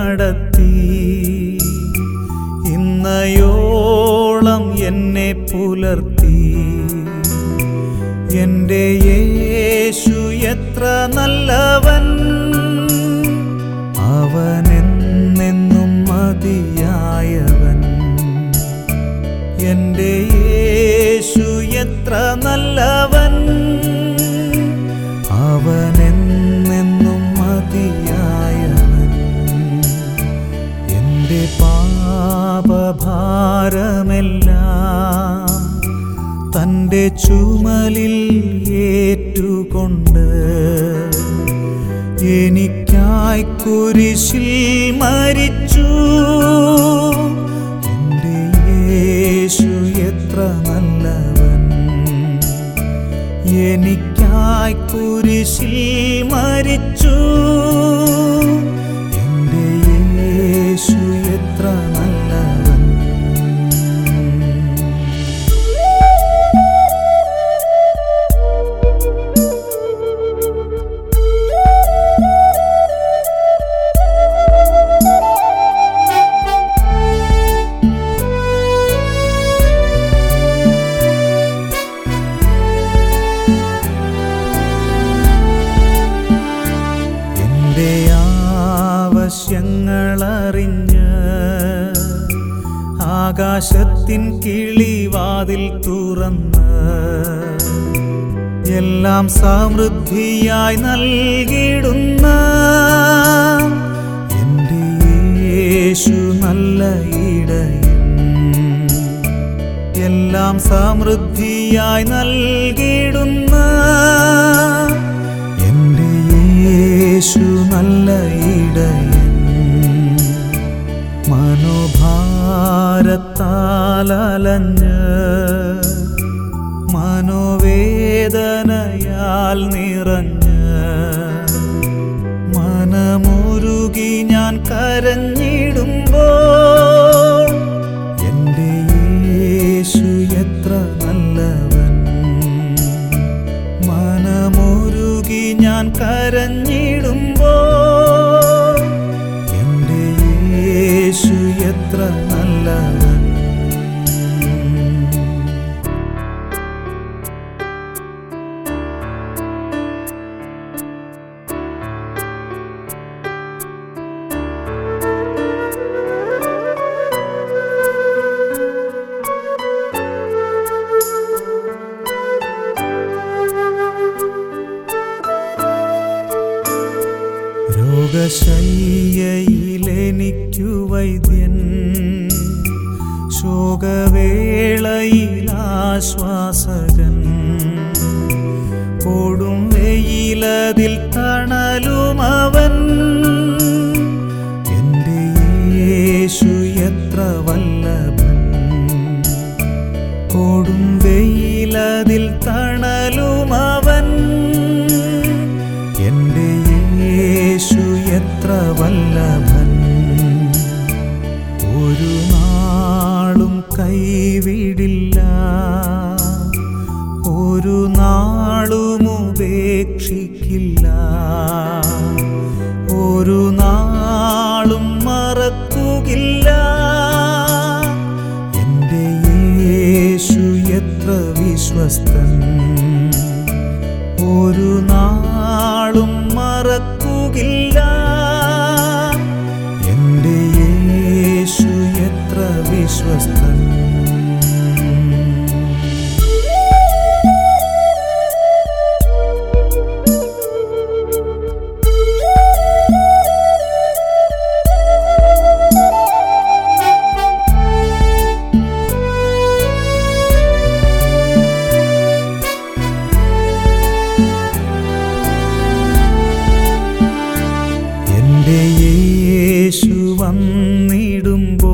നടത്തി ഇന്നയോളം എന്നെ പുലർത്തി എൻ്റെ യേശു എത്ര നല്ലവൻ അവനെന്നെന്നും മതിയായവൻ എൻ്റെ യേശു എത്ര നല്ലവൻ അവനെന്നെന്നും മതിയായവൻ എൻ്റെ പാപഭാരമെല്ലാം തൻ്റെ ചുമലിൽ ഏറ്റുകൊണ്ട് എനിക്കായി കുരിശിൽ മരിച്ചു എൻ്റെ യേശു എത്ര നല്ലവൻ എനിക്കായി കുരിശിൽ മരിച്ചു എൻ്റെ യേശു എത്ര നല്ലവൻ എൻ്റെ ആവശ്യങ്ങളറിഞ്ഞ് ആകാശത്തിൻ കിളിവാതിൽ തുറന്ന് എല്ലാം സമൃദ്ധിയായി നൽകിടുന്ന എൻ്റെ യേശു നല്ല ഇടയൻ എല്ലാം സമൃദ്ധിയായി നൽകിടുന്ന എൻ്റെ യേശു നല്ല ഇടയൻ മനോഭാരത്താലഞ്ഞ് മനോവേദനയാൽ നിറഞ്ഞ് മനമുരുകി ഞാൻ കരഞ്ഞിടുമ്പോൾ എൻ്റെ യേശു എത്ര നല്ലവൻ മനമുരുകി ഞാൻ കരഞ്ഞിടുമ്പോൾ എൻ്റെ യേശു എത്ര നല്ലവൻ രോഗശയ്യയിലെനിക്കു വൈദ്യൻ ശോകവേളയിലാശ്വാസകൻ കൊടും വെയിലതിൽ തണലുമവൻ എൻ്റെ യേശു എത്ര വല്ലഭൻ കൊടും വെയിലതിൽ തണലുമവൻ എൻ്റെ യേശു എത്ര വല്ലഭൻ ഒരു നാളും കൈവിടില്ല ഒരു നാളും ഉപേക്ഷിക്കില്ല ഒരു നാളും മറക്കുകില്ല എൻ്റെ യേശു എത്ര വിശ്വസ്തൻ ഒരു നാളും മറക്കുകില്ല എൻ്റെ യേശു എത്ര വിശ്വസ്തൻ എൻ്റെ യേശു വന്നിടുമ്പോ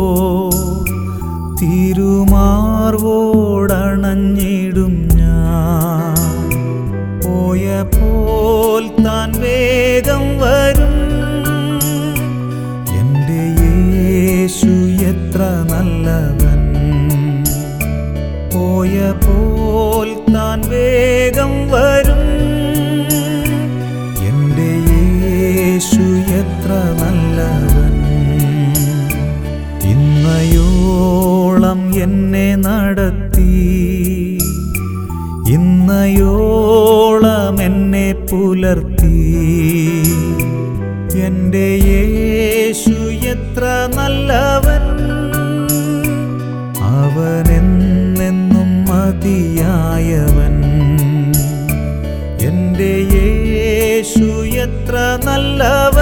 തിരുമാർവോടണഞ്ഞിടും ഞാൻ പോയ പോൽ താൻ വേഗം വരും എൻ്റെ യേശു എത്ര നല്ലവൻ പോയ പോൽ താൻ വേഗം വരും എൻ്റെ യേശു എത്ര നല്ലവൻ എന്നെ നടത്തി ഇന്നയോളം എന്നെ പുലർത്തി എൻ്റെ യേശു എത്ര നല്ലവൻ അവനെന്നെന്നും മതിയായവൻ എൻ്റെ യേശു എത്ര നല്ലവൻ